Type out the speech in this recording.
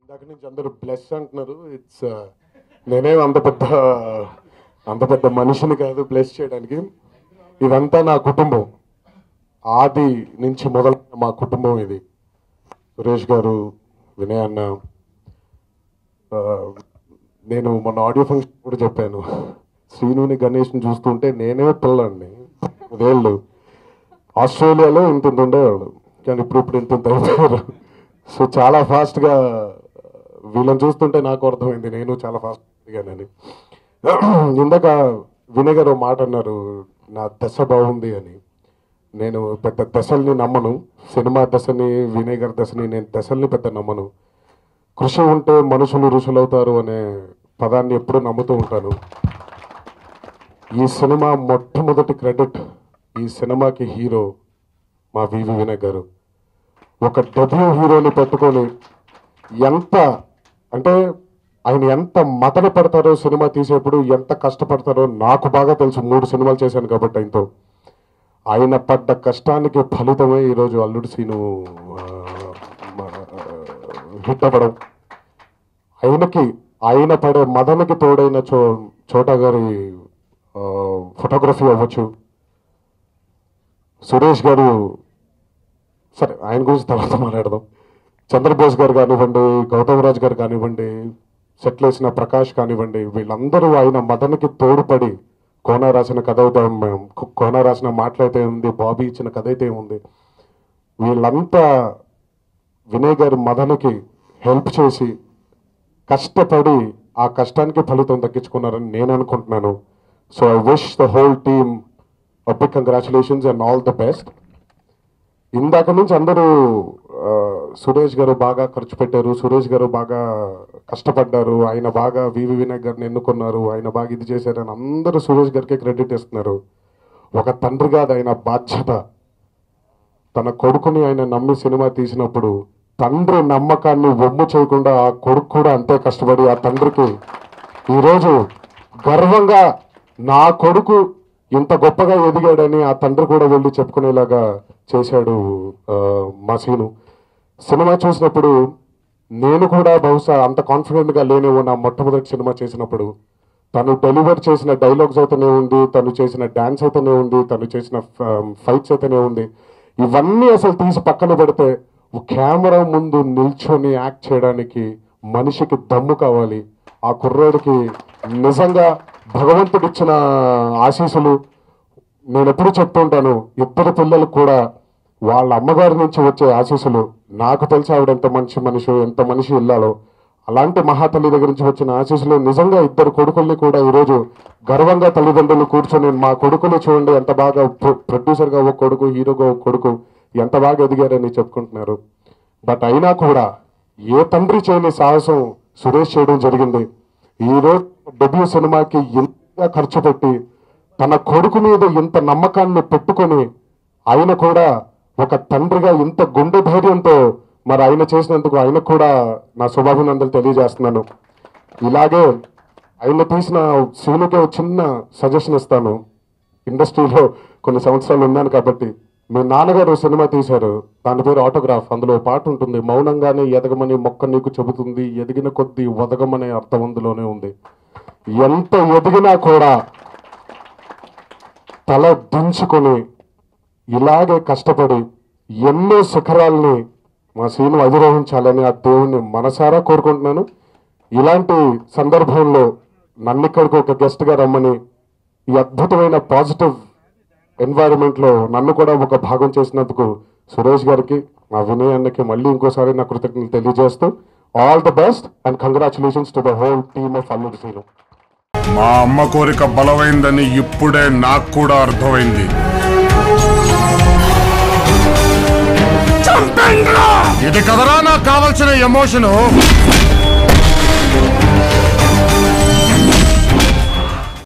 ఇందాక నుంచి అందరూ బ్లెస్ అంటున్నారు ఇట్స్ నేనేం అంత పెద్ద అంత పెద్ద మనిషిని కాదు బ్లెస్ చేయడానికి ఇదంతా నా కుటుంబం ఆది నుంచి మొదలైన మా కుటుంబం ఇది సురేష్ గారు వినయ్ అన్న ఆ, నేను మొన్న ఆడియో ఫంక్షన్ కూడా చెప్పాను శ్రీనుని గణేష్ని చూస్తుంటే నేనే పిల్లండి ఉదేళ్ళు ఆస్ట్రేలియాలో ఇంత ఇంత ఉండేవాళ్ళు కానీ ఇప్పుడు ఇప్పుడు ఇంత ఇంత అయిపోయారు సో చాలా ఫాస్ట్గా వీళ్ళని చూస్తుంటే నాకు అర్థమైంది నేను చాలా ఫాస్ట్ ఎదిగానని ఇందాక వినయ్ గారు ఓ మాట అన్నారు నా దశ బాగుంది అని నేను పెద్ద దశల్ని నమ్మను సినిమా దశని వినయ్ గారి దశని నేను దశల్ని పెద్ద నమ్మను కృషి ఉంటే మనుషులు ఋషులవుతారు అనే పదాన్ని ఎప్పుడూ నమ్ముతూ ఉంటాను ఈ సినిమా మొట్టమొదటి క్రెడిట్ ఈ సినిమాకి హీరో మా వివి వినయ్ గారు ఒక డెబ్యూ హీరోని పట్టుకొని ఎంత అంటే ఆయన ఎంత మతన పడతారో సినిమా తీసేప్పుడు ఎంత కష్టపడతారో నాకు బాగా తెలుసు మూడు సినిమాలు చేశాను కాబట్టి ఆయనతో ఆయన పడ్డ కష్టానికి ఫలితమే ఈరోజు అల్లుడు సీను ఆ, మ- హిట్ అవ్వడం ఆయనకి ఆయన పడే మదనకి తోడైన చో చోటా గారి ఆ, ఫోటోగ్రఫీ అవ్వచ్చు సురేష్ గారు సరే ఆయన గురించి తర్వాత మాట్లాడదాం చంద్రబోస్ గారు కానివ్వండి గౌతమ్ రాజ్ గారు కానివ్వండి సెట్లు వేసిన ప్రకాష్ కానివ్వండి వీళ్ళందరూ ఆయన మదనకి తోడ్పడి కోన రాసిన కథ అయితే కోన రాసిన మాటలైతే ఉంది బాబీ ఇచ్చిన కథ అయితే ఉంది వీళ్ళంతా వినయ్ గారి మదనకి హెల్ప్ చేసి కష్టపడి ఆ కష్టానికి ఫలితం దక్కించుకున్నారని నేను అనుకుంటున్నాను so I wish the whole team big congratulations and all the best ఇందాక నుంచి అందరూ ఆ, సురేష్ గారు బాగా ఖర్చు పెట్టారు సురేష్ గారు బాగా కష్టపడ్డారు ఆయన బాగా వివి వినాయక్ గారిని ఎన్నుకున్నారు ఆయన బాగా ఇది చేశారని అందరూ సురేష్ గారికి క్రెడిట్ ఇస్తున్నారు ఒక తండ్రిగా అది ఆయన బాధ్యత తన కొడుకుని ఆయన నమ్మి సినిమా తీసినప్పుడు తండ్రి నమ్మకాన్ని ఒమ్ము చేయకుండా ఆ కొడుకు కూడా అంతే కష్టపడి ఆ తండ్రికి ఈరోజు గర్వంగా నా కొడుకు ఇంత గొప్పగా ఎదిగాడని ఆ తండ్రి కూడా వెళ్ళి చెప్పుకునేలాగా చేశాడు ఆ, మా సీను సినిమా చూసినప్పుడు నేను కూడా బహుశా అంత కాన్ఫిడెంట్గా లేనేమో నా మొట్టమొదటి సినిమా చేసినప్పుడు తను డెలివర్ చేసిన డైలాగ్స్ అయితేనే ఉంది తను చేసిన డ్యాన్స్ అయితేనే ఉంది తను చేసిన ఫైట్స్ అయితేనే ఉంది ఇవన్నీ అసలు తీసి పక్కన పెడితే ఒక కెమెరా ముందు నిల్చొని యాక్ట్ చేయడానికి మనిషికి దమ్ము కావాలి ఆ కుర్రోడికి నిజంగా భగవంతుడిచ్చిన ఆశీస్సులు నేను ఎప్పుడు చెప్తుంటాను ఇద్దరు పిల్లలకు కూడా వాళ్ళ అమ్మగారి నుంచి వచ్చే ఆశీస్సులు నాకు తెలిసి ఆవిడ ఎంత మంచి మనిషి ఎంత మనిషి ఇల్లాలో అలాంటి మహాతల్లి దగ్గర నుంచి వచ్చిన ఆశీస్సులు నిజంగా ఇద్దరు కొడుకుల్ని కూడా ఈరోజు గర్వంగా తల్లిదండ్రులు కూర్చొని మా కొడుకుని చూడండి ఎంత బాగా ప్రొ- ప్రొడ్యూసర్గా ఒక కొడుకు హీరోగా ఒక కొడుకు ఎంత బాగా ఎదిగారని చెప్పుకుంటున్నారు బట్ అయినా కూడా ఏ తండ్రి చేయని సాహసం సురేష్ చేయడం జరిగింది ఈరోజు డెబ్యూ సినిమాకి ఎంత ఖర్చు పెట్టి తన కొడుకు మీద ఇంత నమ్మకాన్ని పెట్టుకొని ఆయన కూడా ఒక తండ్రిగా ఇంత గుండె ధైర్యంతో మరి ఆయన చేసినందుకు ఆయనకు కూడా నా శుభాభినందనలు తెలియజేస్తున్నాను ఇలాగే ఆయన తీసిన సీనుకి ఒక చిన్న సజెషన్ ఇస్తాను ఇండస్ట్రీలో కొన్ని సంవత్సరాలు ఉన్నాను కాబట్టి మీ నాన్నగారు సినిమా తీశారు దాని పేరు ఆటోగ్రాఫ్ అందులో ఓ పాట ఉంటుంది మౌనంగానే ఎదగమని మొక్క నీకు చెబుతుంది ఎదిగిన కొద్దీ వదగమనే అర్థం అందులోనే ఉంది ఎంత ఎదిగినా కూడా తల దించుకొని ఇలాగే కష్టపడి ఎన్నో శిఖరాల్ని మా సీను అధిరోహించాలని ఆ దేవుణ్ణి మనసారా కోరుకుంటున్నాను ఇలాంటి సందర్భంలో నన్ను ఇక్కడికి ఒక గెస్ట్గా రమ్మని ఈ అద్భుతమైన పాజిటివ్ ఎన్వైరన్మెంట్లో నన్ను కూడా ఒక భాగం చేసినందుకు సురేష్ గారికి మా వినయ్ అన్నకి మళ్ళీ ఇంకోసారి నా కృతజ్ఞతలు తెలియజేస్తూ all the best and congratulations to the whole team of Alludu Seenu మా అమ్మ కోరిక బలమైందని ఇప్పుడే నాకు కూడా అర్థమైంది ఇది కదరా నాకు కావలసిన ఎమోషను